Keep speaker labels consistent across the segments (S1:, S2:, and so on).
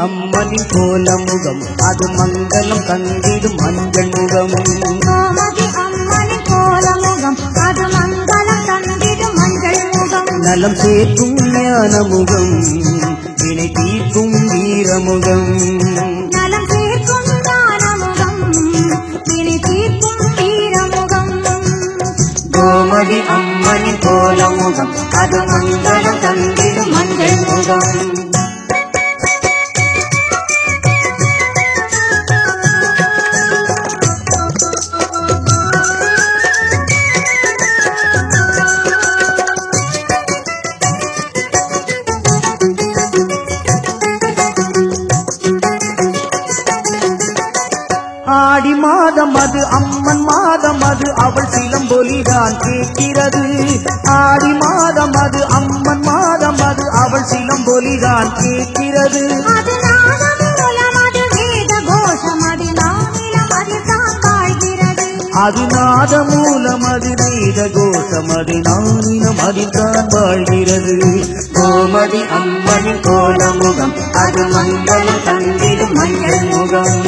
S1: அம்மனின் கோலமுகம் அது மங்களம் தந்திடும் மஞ்சள் முகம்
S2: கோமதி அம்மனின் கோலமுகம் அது மங்களம் தந்திடும் மஞ்சள் முகம்
S1: நலம் சேர்க்கும் ஞான முகம் வினை தீர்க்கும் வீரமுகம்
S2: நலம் சேர்க்கும் ஞானமுகம் வினை தீர்க்கும் வீரமுகம்
S1: கோமதி அம்மனின் கோலமுகம் அது மங்களம் தந்திடும் மஞ்சள் முகம் ஆடி மாதம் அது அம்மன் மாதம் அது அவள் சிலம்பொலிதான் கேட்கிறது ஆடி மாதம் அது அம்மன் மாதம் அது அவள் சிலம்பொலிதான் கேட்கிறது
S2: அது நாதமூலம் அது வேத கோஷம் அது நானிலம் அது தான் வாழ்கிறது
S1: அது நாத மூலம் அது வேத கோஷம் அது நானினம் அதில்தான் வாழ்கிறது கோமதி அம்மனின் கோலமுகம் அது மங்களம் தந்திடும் மஞ்சள் முகம்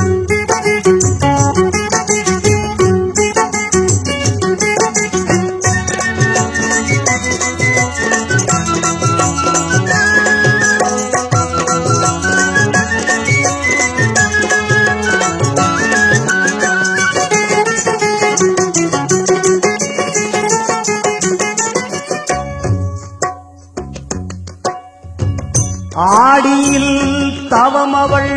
S1: ஆடியில் தவம் அவள்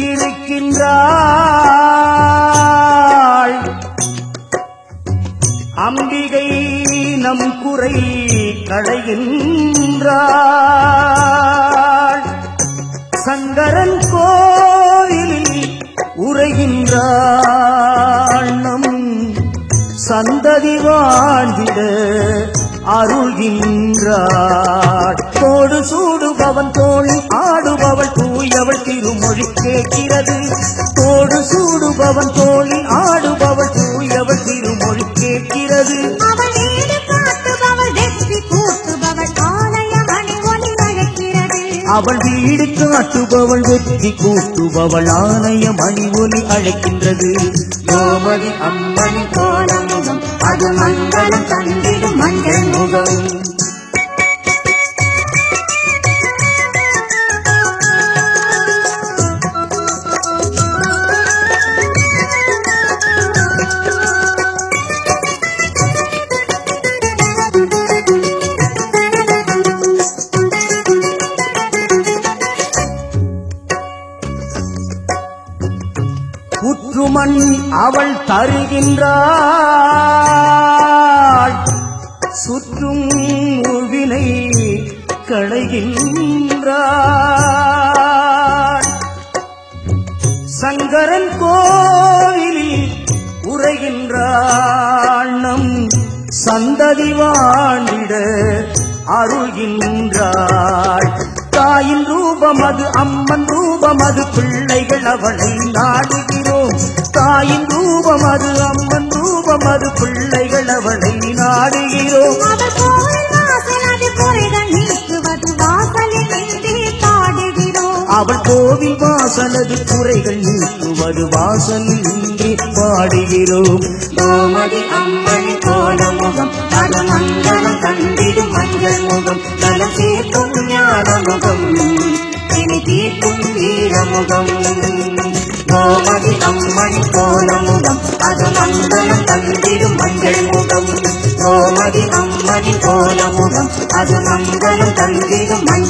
S1: இருக்கின்றாள் அம்பிகை நம் குறை களைகின்றாள் சங்கரன் கோயிலில் உரைகின்றாள் நம் சந்ததி வாழ்ந்திட அருள்கின்றாள் தோடு சூடுபவன் தோழில் ஆடுபவள் தூயவள் திருமொழி கேட்கிறது தோடு சூடுபவன் தோழில் ஆடுபவள் தூயவள் திருமொழி கேட்கிறது
S2: அவள் வீடு காட்டுபவள் வெற்றி கூட்டுபவள் ஆலய மணி ஒளி அழைக்கிறது
S1: அவள் வீடு காட்டுபவள் வெற்றி கூட்டுபவள் ஆலய மணி ஒலி அழைக்கின்றது கோமதி அம்மணி கோலமுகம் அது மங்களம் தந்திடும் மஞ்சள் முகம் புற்றுமண் அவள் தருகின்றாள் சுற்றும் உவினை களைகின்றாள் சங்கரன் கோவிலில் உரைகின்றாள் நம் சந்ததி வாண்டிட அருள்கின்றாள் தாயின் ரூபம் அது அம்மன் ரூபம் அது பிள்ளைகள் அவளை நாடுகிறோம் தாயின் ரூபம் அது அம்மன் ரூபம் அது பிள்ளைகள் அவளை நாடுகிறோம்
S2: அவள் கோவில் வாசல் அது குறைகள் நீக்குவது வாசலில் நின்றே பாடுகிறோம்
S1: அவள் கோவில் வாசலது குறைகள் நீக்குவது வாசலில் நின்றே பாடுகிறோம் கோமதி அம்மணி கோலமுகம் பல மங்களம் கண்டிடும் மஞ்சள் முகம் நலம் சேர்க்கும் ஞான முகம் இனி தீர்க்கும் வீரமுகம் கோமதி அம்மணி கோலமுகம் அது மங்களம் தந்திடும் மஞ்சள் முகம் கோமதி அம்மணி கோலமுகம் அது மங்களம் தந்திடும் மஞ்சள்